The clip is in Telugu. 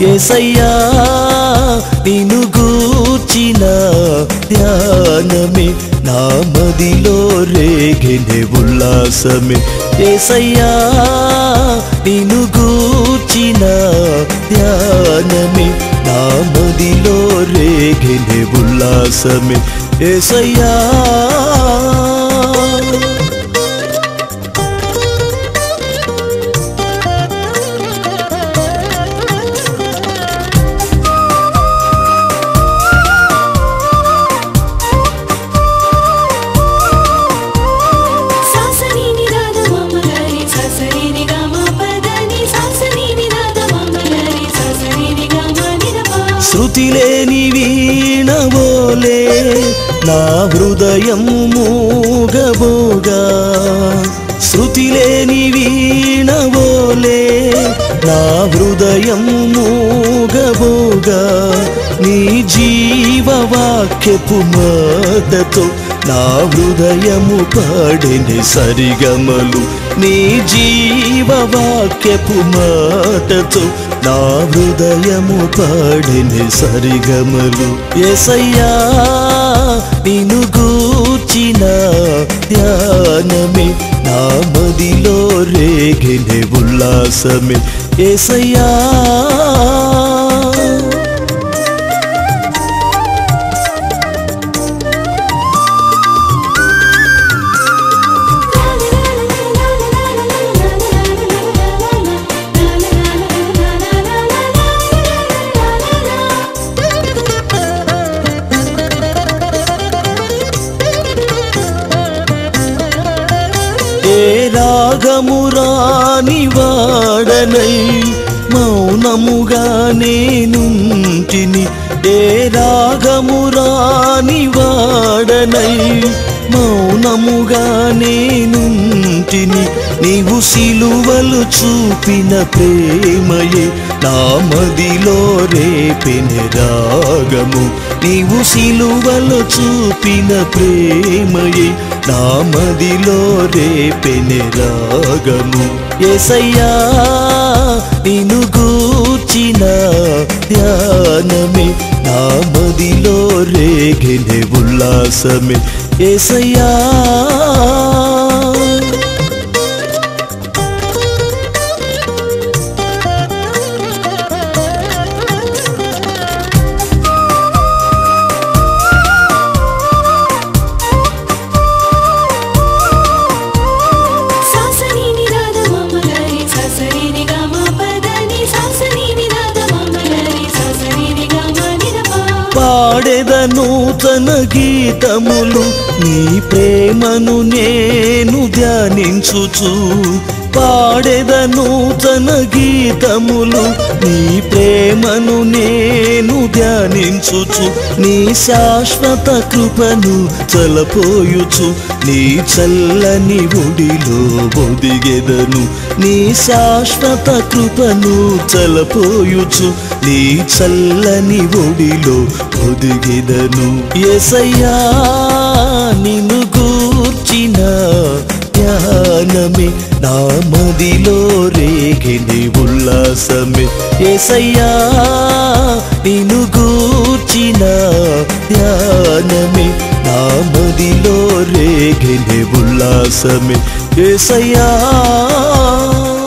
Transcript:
ఏసయ్యా నిన్ను గూర్చిన ధ్యానమే నా మదిలో రేగెనే ఉల్లాసమే ఏసయ్యా నిన్ను గూర్చిన ధ్యానమే నా మదిలో రేగెనే ఉల్లాసమే ఏసయ్యా సాసని నిరాద మమగరి ససరి నిగమ పదని సాసని నిరాద మమగరి ససరి నిగమ నిరప శృతి లేని వీణవోలే నా హృదయం మూగబోగా శృతి లేని వీణవోలే నా హృదయం మూగబోగా నీ జీవవాక్యపు మాటతో నా హృదయము పాడిని సరిగమలు నీ జీవవాక్యపు మాటతో నా హృదయము పాడిని సరిగమలు ఎసయ్యా నిన్ను గూర్చిన ధ్యానమే నా మదిలో రేగిన ఉల్లాసమే ఏసయ్యా ఏ రాగము రాని వాడనై మౌనముగా నేనుంటిని ఏ రాగము రాని వాడనై మౌనముగా నేనుంటిని నీవు సిలువలు చూపిన ప్రేమయే నా మదిలో రేపిన రాగము నీవు సిలువలు చూపిన ప్రేమయే నా మదిలో రేపెన రాగము ఎసయ్యా నిన్ను గూర్చిన ధ్యానమే నా మదిలో రేగిన ఉల్లాసమే ఏసయ్యా సాసని నిరాద మమగరి ససరి నిగమ పదని సాసని నిరాద మమగరి ససరి నిగమ నిరప పాడెద నూతన గీతములు నీ ప్రేమను నేను ధ్యానించుచు పాడెద నూతన గీతములు నీ ప్రేమను నేను ధ్యానించుచు నీ శాశ్వత కృపను చలపోయుచు నీ చల్లని ఒడిలో ఒదిగెదను నీ శాశ్వత కృపను చలపోయుచు నీ చల్లని ఒడిలో ఒదిగెదను ఎసయ్యా నిన్ను గూర్చిన ధ్యానమే నా మదిలో రేగిని ఉల్లాసమే ఏసయ్యా నిన్ను గూర్చిన ధ్యానమే నా మదిలో రేగిని ఉల్లాసమే ఏసయ్యా